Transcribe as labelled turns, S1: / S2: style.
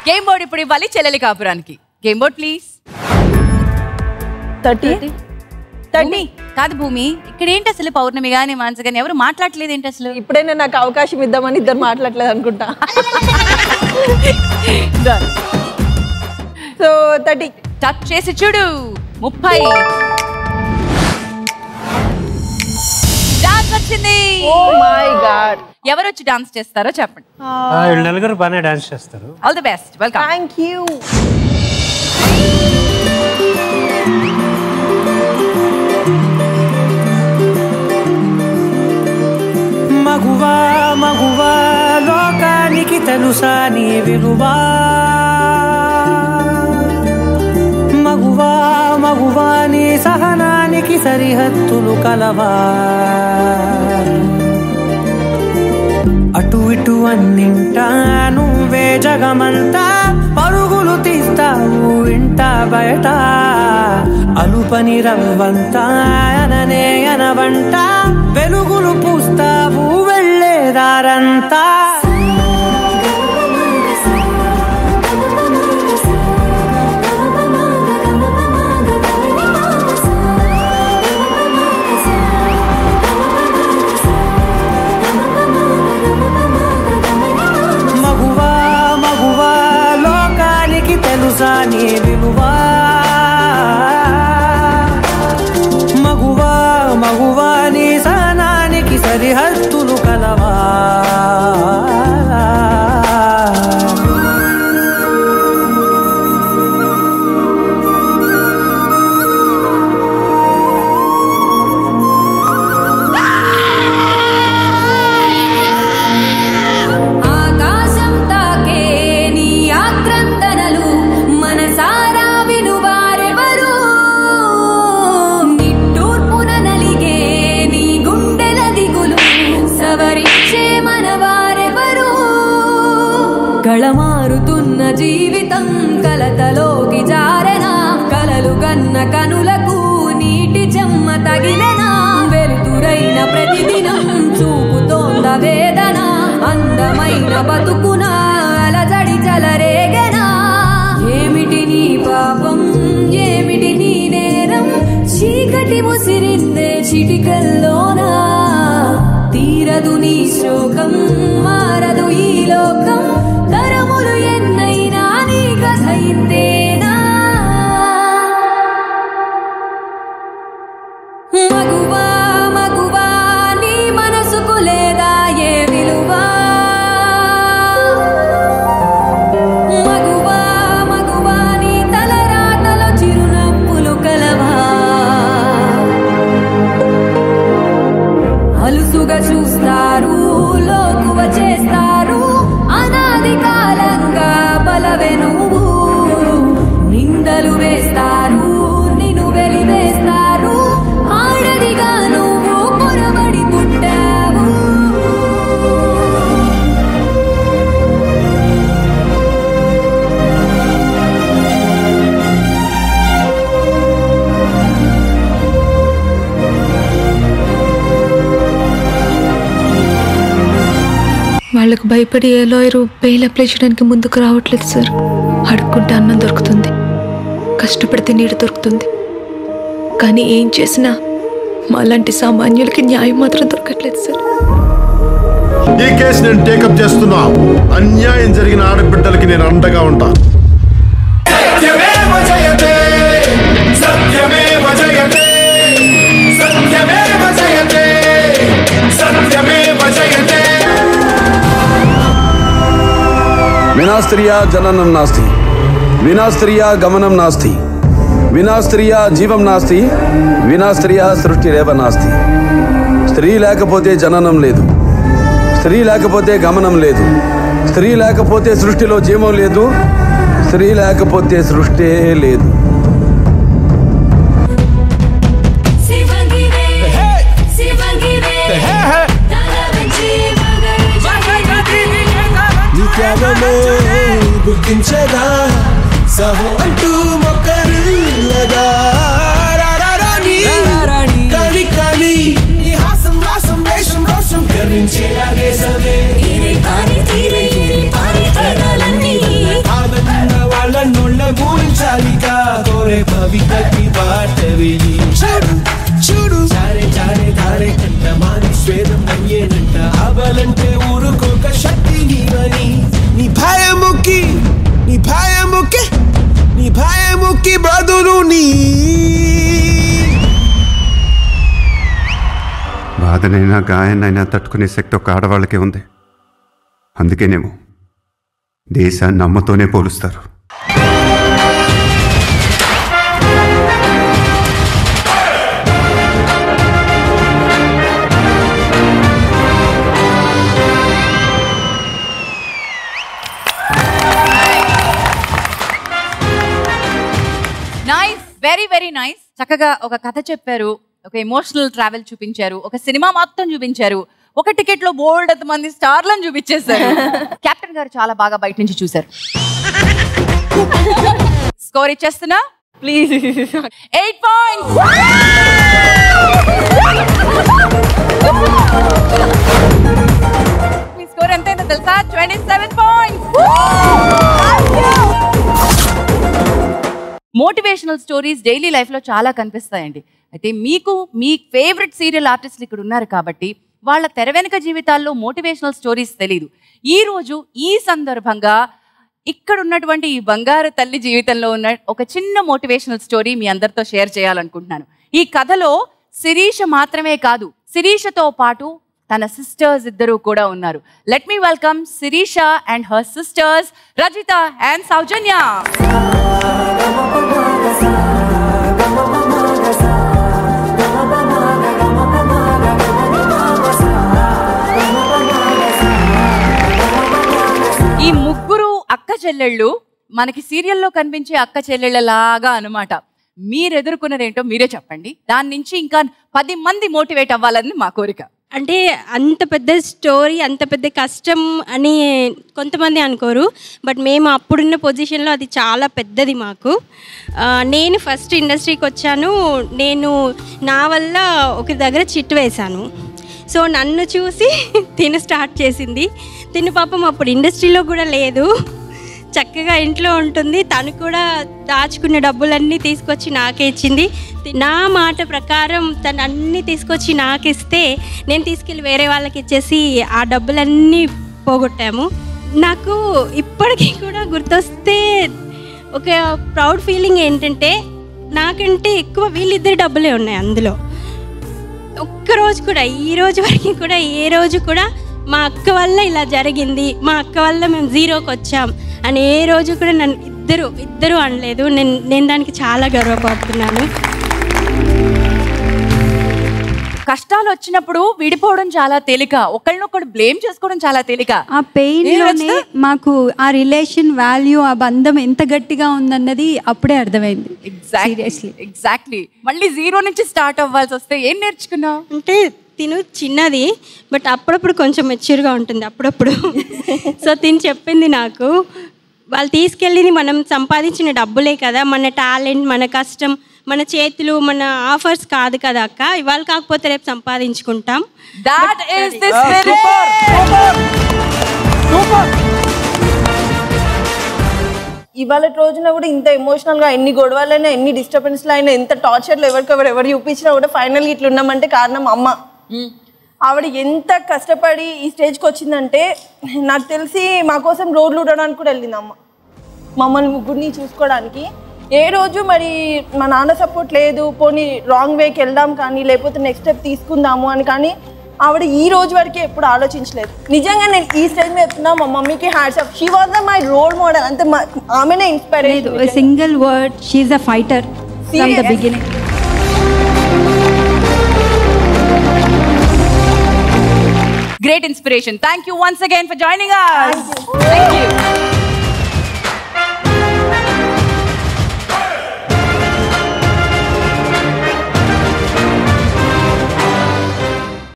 S1: Game board ఇప్పుడు ఇవ్వాలి చెల్లెలి కాపురానికి గేమ్ బోర్డ్ ప్లీజ్
S2: థర్టీ
S1: భూమి కాదు భూమి ఇక్కడ ఏంటి అసలు పౌర్ణమి గాని మానస గాని ఎవరు మాట్లాడలేదు ఏంటి అసలు
S2: ఇప్పుడైనా నాకు అవకాశం ఇద్దామని ఇద్దరు మాట్లాడలేదు అనుకుంటా సో థర్టీ
S1: టచ్ చేసి చూడు ముప్పై డాన్స్ వచ్చింది
S2: ఓ మై గాడ్
S1: ఎవరు వచ్చి డాన్స్ చేస్తారో చెప్పండి
S3: ఆ, వీళ్ళు నలుగురు బాగానే డాన్స్ చేస్తారు
S1: all the best welcome
S2: thank you
S3: మగువా మగువా లోకానికి తెలుసా నీ విలువా మగువా మగువా నీ సహనానికి సరిహద్దులు కలవా అటు ఇటు అన్నింటా నువ్వే జగమంతా పరుగులు తీస్తావు ఇంట బయట అలుపని రవ్వంతా అననే అనవంట వెలుగులు పూస్తావు వెళ్ళేదారంతా మగువా మగువా లోకానికి తెలుసా నీ విలువా మగువా మగువా నీ సహనానికి సరిహద్దులు కలవా
S4: ఆకాశం తాకే నీ ఆక్రందనలు మనసారా వినువారెవరు నిట్టూర్పున నలిగే నీ గుండెల దిగులు సవరించే మనవారెవరు కళమారుతున్న జీవితం కలతలోకి జారెనా కలలు గన్న కనులకు నీటి చెమ్మ తగిలెనా వెలుతురైన ప్రతిదినం చూపుతోంద వేదన అందమైన బతుకున అలజడి చలరేగనా ఏమిటి నీ పాపం ఏమిటి నీ నేరం చీకటి ముసిరిందే చిటికల్లోనా తీరదు నీ శోకం మారదు ఈ లోకం తరములు ఎన్నైనా నీ కథ ఇంతేనా మగువా మగువా నీ మనసుకు లేదా ఏ విలువా మగువా మగువా నీ తలరాతలో చిరునవ్వులు కలవా అలుసుగా చూస్తారు లోకువ చేస్తారు అనాది కాలంగా బలవే నువ్వు నిందలు వేస్తారు నిన్ను వెలివేస్తారు ఆడదిగా నువ్వు పొరబడి పుట్టావు
S5: వాళ్ళకు భయపడి ఏ లాయరు బెయిల్ అప్లై చేయడానికి ముందుకు రావట్లేదు సార్ అడుక్కుంటే అన్నం దొరుకుతుంది కష్టపడితే నీడ దొరుకుతుంది కానీ ఏం చేసినా మాలాంటి సామాన్యులకి న్యాయం మాత్రం దొరకట్లేదు సార్
S6: ఈ కేసు నేను టేకప్ చేస్తున్నా అన్యాయం జరిగిన ఆడబిడ్డలకి నేను అండగా ఉంటా
S7: సత్యమేవ జయతే సత్యమేవ జయతే సత్యమేవ జయతే సత్యమేవ జయతే
S8: వినాస్త్రియా జననం నాస్తి వినాస్త్రియా గమనం నాస్తి వినాస్త్రియా జీవం నాస్తి వినాస్త్రియా సృష్టిరేవ నాస్తి స్త్రీ లేకపోతే జననం లేదు స్త్రీ లేకపోతే గమనం లేదు స్త్రీ లేకపోతే సృష్టిలో జీవం లేదు స్త్రీ లేకపోతే సృష్టే లేదు
S4: శివంగివే శివంగివే తల వెంచి
S7: నీ త్యాగమే గుర్తించగా సహో అంటూ మొక్కరులగా రారారాణి, కాని కాని నీ హాసం వాసం వేషం రోషం గర్వించేలాగే సవే
S4: తీరే కాని తీరే పారి తీరాలన్నీ
S7: ఆమె భవితకి బాటవిని చూడు చూడు చారే చారే ధారే కంట మాని స్వేదం అయ్యేనంట అబలంటే ఊరుకోక శక్తి నీవని నీ భయముకి నీ భయముకి నీ భయముకి బదులు నీ
S9: బాధనైనా గాయాన్నైనా తట్టుకునే శక్తి ఒక ఆడవాళ్ళకే ఉంది అందుకేనేమో దేశాన్ని అమ్మతోనే పోలుస్తారు
S1: నైస్ వెరీ వెరీ నైస్ చక్కగా ఒక కథ చెప్పారు ఒక ఎమోషనల్ ట్రావెల్ చూపించారు ఒక సినిమా మొత్తం చూపించారు ఒక టికెట్ లో బోల్డ్ అంత మంది స్టార్లను చూపించేశారు కెప్టెన్ గారు చాలా బాగా బయట నుంచి చూశారు స్కోర్ ఇచ్చేస్తున్నా
S2: ప్లీజ్
S1: ఎయిట్ పాయింట్స్ మీ స్కోర్ ఎంతైందో తెలుసా twenty seven points motivational stories daily లైఫ్లో చాలా కనిపిస్తాయండి అయితే మీకు మీ ఫేవరెట్ సీరియల్ ఆర్టిస్టులు ఇక్కడ ఉన్నారు కాబట్టి వాళ్ళ తెర వెనుక జీవితాల్లో మోటివేషనల్ స్టోరీస్ తెలీదు ఈ రోజు ఈ సందర్భంగా ఇక్కడ ఉన్నటువంటి ఈ బంగారు తల్లి జీవితంలో ఉన్న ఒక చిన్న మోటివేషనల్ స్టోరీ మీ అందరితో షేర్ చేయాలనుకుంటున్నాను ఈ కథలో శిరీష మాత్రమే కాదు శిరీషతో పాటు తన సిస్టర్స్ ఇద్దరు కూడా ఉన్నారు let me welcome Sirisha and her sisters Rajitha and Soujanya ఈ ముగ్గురు అక్క చెల్లెళ్ళు మనకి సీరియల్లో కనిపించే అక్క చెల్లెళ్ళలాగా అనమాట మీరు ఎదుర్కొన్నది ఏంటో మీరే చెప్పండి దాని నుంచి ఇంకా పది మంది మోటివేట్ అవ్వాలని మా కోరిక
S10: అంటే అంత పెద్ద స్టోరీ అంత పెద్ద కష్టం అని కొంతమంది అనుకోరు బట్ మేము అప్పుడున్న పొజిషన్లో అది చాలా పెద్దది మాకు ఆ, నేను ఫస్ట్ ఇండస్ట్రీకి వచ్చాను నేను నా వల్ల ఒక దగ్గర చిట్టు వేశాను సో నన్ను చూసి తిను స్టార్ట్ చేసింది తిను పాపం అప్పుడు ఇండస్ట్రీలో కూడా లేదు చక్కగా ఇంట్లో ఉంటుంది తను కూడా దాచుకున్న డబ్బులన్నీ తీసుకొచ్చి నాకే ఇచ్చింది నా మాట ప్రకారం తను అన్నీ తీసుకొచ్చి నాకు ఇస్తే నేను తీసుకెళ్ళి వేరే వాళ్ళకి ఇచ్చేసి ఆ డబ్బులన్నీ పోగొట్టాము నాకు ఇప్పటికీ కూడా గుర్తొస్తే ఒక ప్రౌడ్ ఫీలింగ్ ఏంటంటే నాకంటే ఎక్కువ వీళ్ళిద్దరి డబ్బులే ఉన్నాయి అందులో ఒక్కరోజు కూడా ఈ రోజు వరకు కూడా ఏ రోజు కూడా మా అక్క వల్ల ఇలా జరిగింది మా అక్క వల్ల మేము జీరోకి వచ్చాం అని ఏ రోజు కూడా నన్ను ఇద్దరు ఇద్దరు అనలేదు నేను నేను దానికి చాలా గర్వపడుతున్నాను
S1: కష్టాలు వచ్చినప్పుడు విడిపోవడం చాలా తేలిక ఒకళ్ళనొకడు బ్లేమ్ చేసుకోవడం చాలా తేలిక
S11: ఆ పెయిన్ లోనే మాకు ఆ రిలేషన్ వాల్యూ ఆ బంధం ఎంత గట్టిగా ఉందన్నది అప్పుడే అర్థమైంది
S1: ఎగ్జాక్ట్లీ ఎగ్జాక్ట్లీ మళ్ళీ జీరో నుంచి స్టార్ట్ అవ్వాల్సి వస్తే ఏం నేర్చుకున్నావు
S10: అంటే తిను చిన్నది బట్ అప్పుడప్పుడు కొంచెం మెచ్యూర్గా ఉంటుంది అప్పుడప్పుడు సో తిని చెప్పింది నాకు వాళ్ళు తీసుకెళ్ళింది మనం సంపాదించిన డబ్బులే కదా మన టాలెంట్ మన కష్టం మన చేతులు మన ఆఫర్స్ కాదు కదా అక్క ఇవాళ కాకపోతే రేపు సంపాదించుకుంటాం
S1: దాట్ ఈస్ ది
S2: ఇవాళ రోజున కూడా ఇంత ఎమోషనల్ గా ఎన్ని గొడవలైనా ఎన్ని డిస్టర్బెన్స్లు అయినా ఎంత టార్చర్లు ఎవరికెవరు ఎవరు చూపించినా కూడా ఫైనల్ ఇట్లా ఉన్నామంటే కారణం అమ్మ ఆవిడ ఎంత కష్టపడి ఈ స్టేజ్కి వచ్చిందంటే నాకు తెలిసి మా కోసం రోడ్లు ఉండడానికి కూడా వెళ్ళింది అమ్మ మమ్మల్ని ముగ్గురిని చూసుకోవడానికి ఏ రోజు మరి మా నాన్న సపోర్ట్ లేదు పోనీ రాంగ్ వేకి వెళ్దాం కానీ లేకపోతే నెక్స్ట్ స్టెప్ తీసుకుందాము అని కానీ ఆవిడ ఈ రోజు వరకే ఎప్పుడు ఆలోచించలేదు నిజంగా నేను ఈ స్టేజ్ మీద చెప్తున్నా మా మమ్మీకి hats off she was the my role model అంటే మా- ఆమెనే
S11: లేదు
S2: inspiration
S11: single word she a fighter from the
S2: Serious?
S11: Beginning
S1: Great inspiration. Thank you once again for joining us. Thank you.